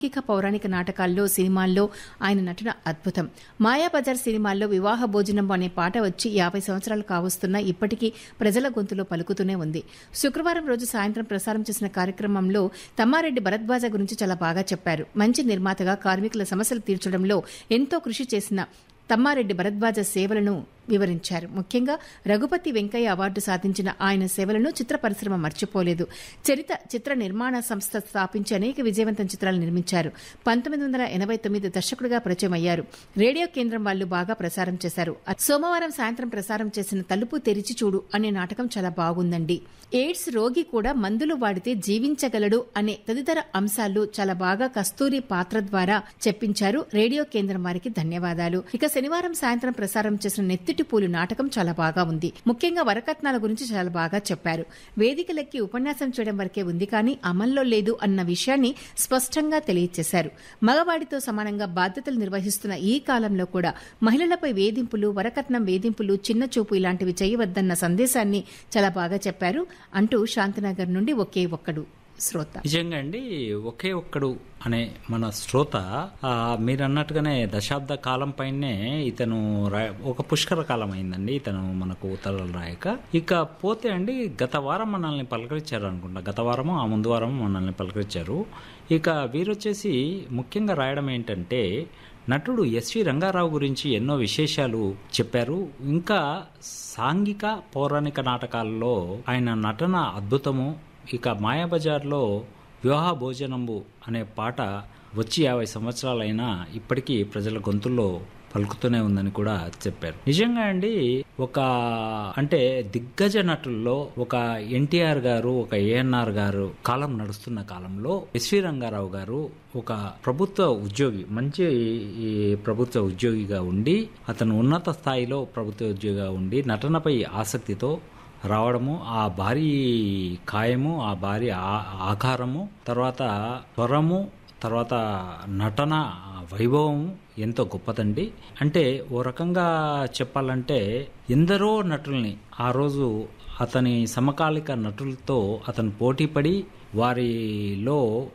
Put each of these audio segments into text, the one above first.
సాంఘిక పౌరాణిక నాటకాల్లో సినిమాల్లో ఆయన నటన అద్భుతం మాయాబజార్ సినిమాల్లో వివాహ భోజనం అనే పాట వచ్చి యాభై సంవత్సరాలు కావస్తున్నా ఇప్పటికీ ప్రజల గొంతులో పలుకుతూనే ఉంది శుక్రవారం రోజు సాయంత్రం ప్రసారం చేసిన కార్యక్రమంలో తమ్మారెడ్డి భరద్వాజ గురించి చాలా బాగా చెప్పారు మంచి నిర్మాతగా కార్మికుల సమస్యలు తీర్చడంలో ఎంతో కృషి చేసిన తమ్మారెడ్డి భరద్వాజ సేవలను వివరించారు ముఖ్యంగా రఘుపతి వెంకయ్య అవార్డు సాధించిన ఆయన సేవలను చిత్ర పరిశ్రమ మర్చిపోలేదు చరిత చిత్ర నిర్మాణ సంస్థ స్థాపించి అనేక విజయవంతం చిత్రాలు నిర్మించారు పంతొమ్మిది వందల ఎనభై తొమ్మిది దర్శకుడిగా పరిచయం అయ్యారు రేడియో కేంద్రం వాళ్ళు బాగా ప్రసారం చేశారు సోమవారం సాయంత్రం ప్రసారం చేసిన తలుపు తెరిచి చూడు అనే నాటకం చాలా బాగుందండి ఎయిడ్స్ రోగి కూడా మందులు వాడితే జీవించగలడు అనే తదితర అంశాలు చాలా బాగా కస్తూరి పాత్ర ద్వారా చెప్పించారు రేడియో కేంద్రం వారికి ధన్యవాదాలు ఇక శనివారం సాయంత్రం ప్రసారం చేసిన నెత్తిటి పూలు నాటకం చాలా బాగా ఉంది ముఖ్యంగా వరకట్నాల గురించి చాలా బాగా చెప్పారు వేదికలెక్కి ఉపన్యాసం చేయడం వరకే ఉంది కానీ అమల్లో లేదు అన్న విషయాన్ని స్పష్టంగా తెలియజేశారు మగవాడితో సమానంగా బాధ్యతలు నిర్వహిస్తున్న ఈ కాలంలో కూడా మహిళలపై వేధింపులు వరకట్నం వేధింపులు చిన్న చూపు ఇలాంటివి చేయవద్దన్న సందేశాన్ని చాలా బాగా చెప్పారు అంటూ శాంతినగర్ నుండి ఒకే ఒక్కడు శ్రోత నిజంగా అండి ఒకే ఒక్కడు అనే మన శ్రోత ఆ, మీరు అన్నట్టుగానే దశాబ్ద కాలం పైనే ఇతను రా- ఒక పుష్కర కాలం అయిందండి ఇతను మనకు ఉత్తరాలు రాయక ఇక పోతే అండి గత వారం మనల్ని పలకరించారు అనుకుంటా గత వారము ఆ ముందు వారము మనల్ని పలకరించారు ఇక వీరొచ్చేసి ముఖ్యంగా రాయడం ఏంటంటే నటుడు ఎస్వి రంగారావు గురించి ఎన్నో విశేషాలు చెప్పారు ఇంకా సాంఘిక పౌరాణిక నాటకాల్లో ఆయన నటన అద్భుతము ఇక మాయాబజార్లో వివాహ భోజనంబు అనే పాట వచ్చి యాభై సంవత్సరాలైనా ఇప్పటికీ ప్రజల గొంతుల్లో పలుకుతూనే ఉందని కూడా చెప్పారు నిజంగా అండి ఒక అంటే దిగ్గజ నటుల్లో ఒక ఎన్టీఆర్ గారు ఒక ఏఎన్ఆర్ గారు కాలం నడుస్తున్న కాలంలో ఎస్వి రంగారావు గారు ఒక ప్రభుత్వ ఉద్యోగి మంచి ఈ ప్రభుత్వ ఉద్యోగిగా ఉండి అతను ఉన్నత స్థాయిలో ప్రభుత్వ ఉద్యోగిగా ఉండి నటనపై ఆసక్తితో రావడము ఆ భారీ కాయము ఆ భారీ ఆ- ఆకారము తర్వాత స్వరము తర్వాత నటన వైభవము ఎంతో గొప్పదండి అంటే ఓ రకంగా చెప్పాలంటే ఎందరో నటుల్ని ఆ రోజు అతని సమకాలిక నటులతో అతను పోటీపడి వారిలో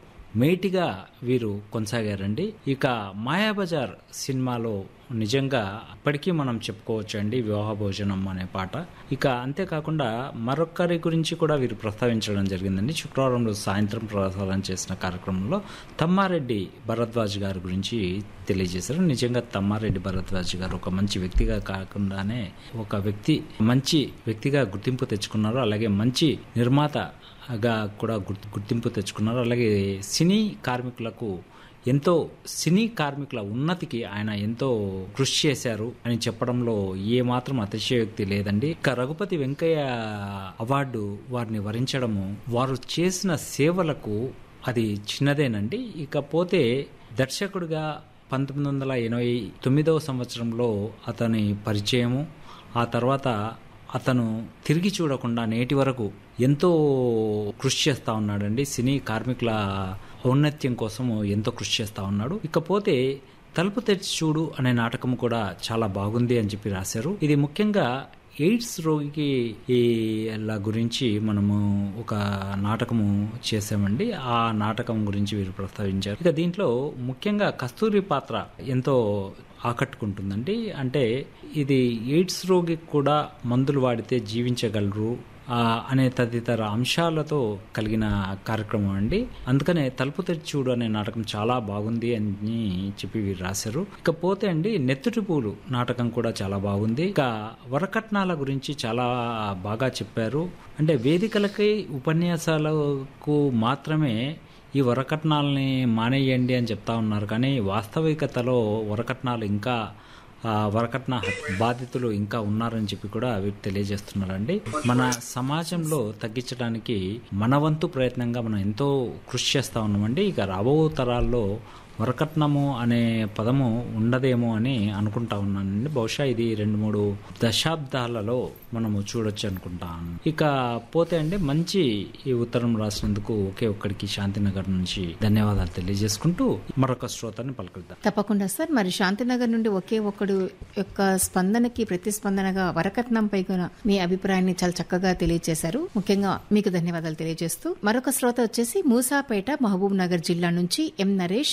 మేటిగా వీరు కొనసాగారండి ఇక మాయాబజార్ సినిమాలో నిజంగా అప్పటికీ మనం చెప్పుకోవచ్చు అండి వివాహ భోజనం అనే పాట ఇక అంతేకాకుండా మరొకరి గురించి కూడా వీరు ప్రస్తావించడం జరిగిందండి శుక్రవారం రోజు సాయంత్రం ప్రసారం చేసిన కార్యక్రమంలో తమ్మారెడ్డి భరద్వాజ్ గారి గురించి తెలియజేశారు నిజంగా తమ్మారెడ్డి భరద్వాజ్ గారు ఒక మంచి వ్యక్తిగా కాకుండానే ఒక వ్యక్తి మంచి వ్యక్తిగా గుర్తింపు తెచ్చుకున్నారు అలాగే మంచి నిర్మాత గా కూడా గుర్తు- గుర్తింపు తెచ్చుకున్నారు అలాగే సినీ కార్మికులకు ఎంతో సినీ కార్మికుల ఉన్నతికి ఆయన ఎంతో కృషి చేశారు అని చెప్పడంలో ఏ మాత్రం అతిశయోక్తి లేదండి ఇక రఘుపతి వెంకయ్య అవార్డు వారిని వరించడము వారు చేసిన సేవలకు అది చిన్నదేనండి ఇకపోతే దర్శకుడిగా పంతొమ్మిది వందల ఎనభై తొమ్మిదవ సంవత్సరంలో అతని పరిచయము ఆ తర్వాత అతను తిరిగి చూడకుండా నేటి వరకు ఎంతో కృషి చేస్తా ఉన్నాడండి సినీ కార్మికుల ఔన్నత్యం కోసం ఎంతో కృషి చేస్తా ఉన్నాడు ఇకపోతే తలుపు తెరిచి చూడు అనే నాటకం కూడా చాలా బాగుంది అని చెప్పి రాశారు ఇది ముఖ్యంగా ఎయిడ్స్ రోగికి ఈ ల గురించి మనము ఒక నాటకము చేసామండి ఆ నాటకం గురించి వీరు ప్రస్తావించారు ఇక దీంట్లో ముఖ్యంగా కస్తూరి పాత్ర ఎంతో ఆకట్టుకుంటుందండి అంటే ఇది ఎయిడ్స్ రోగికి కూడా మందులు వాడితే జీవించగలరు ఆ, అనే తదితర అంశాలతో కలిగిన కార్యక్రమం అండి అందుకనే తలుపు తెరిచి చూడు అనే నాటకం చాలా బాగుంది అని చెప్పి వీరు రాశారు ఇకపోతే అండి నెత్తుటి పూలు నాటకం కూడా చాలా బాగుంది ఇక వరకట్నాల గురించి చాలా బాగా చెప్పారు అంటే వేదికలకి ఉపన్యాసాలకు మాత్రమే ఈ వరకట్నాలని మానేయండి అని చెప్తా ఉన్నారు కానీ వాస్తవికతలో వరకట్నాలు ఇంకా ఆ, వరకట్న బాధితులు ఇంకా ఉన్నారని చెప్పి కూడా వీరు తెలియజేస్తున్నారండి మన సమాజంలో తగ్గించడానికి మన వంతు ప్రయత్నంగా మనం ఎంతో కృషి చేస్తా ఉన్నామండి ఇక రాబో తరాల్లో వరకట్నము అనే పదము ఉండదేమో అని అనుకుంటా ఉన్నానండి బహుశా ఇది రెండు మూడు దశాబ్దాలలో మనము చూడొచ్చు అనుకుంటాను ఇక పోతే అండి మంచి ఈ ఉత్తరం రాసినందుకు ఒకే ఒక్కడికి శాంతినగర్ నుంచి ధన్యవాదాలు తెలియజేసుకుంటూ మరొక శ్రోతని పలకరిద్దాం తప్పకుండా సార్ మరి శాంతినగర్ నుండి ఒకే ఒక్కడు యొక్క స్పందనకి ప్రతిస్పందనగా వరకట్నంపై కూడా మీ అభిప్రాయాన్ని చాలా చక్కగా తెలియజేశారు ముఖ్యంగా మీకు ధన్యవాదాలు తెలియజేస్తూ మరొక శ్రోత వచ్చేసి మూసాపేట మహబూబ్ నగర్ జిల్లా నుంచి ఎం నరేష్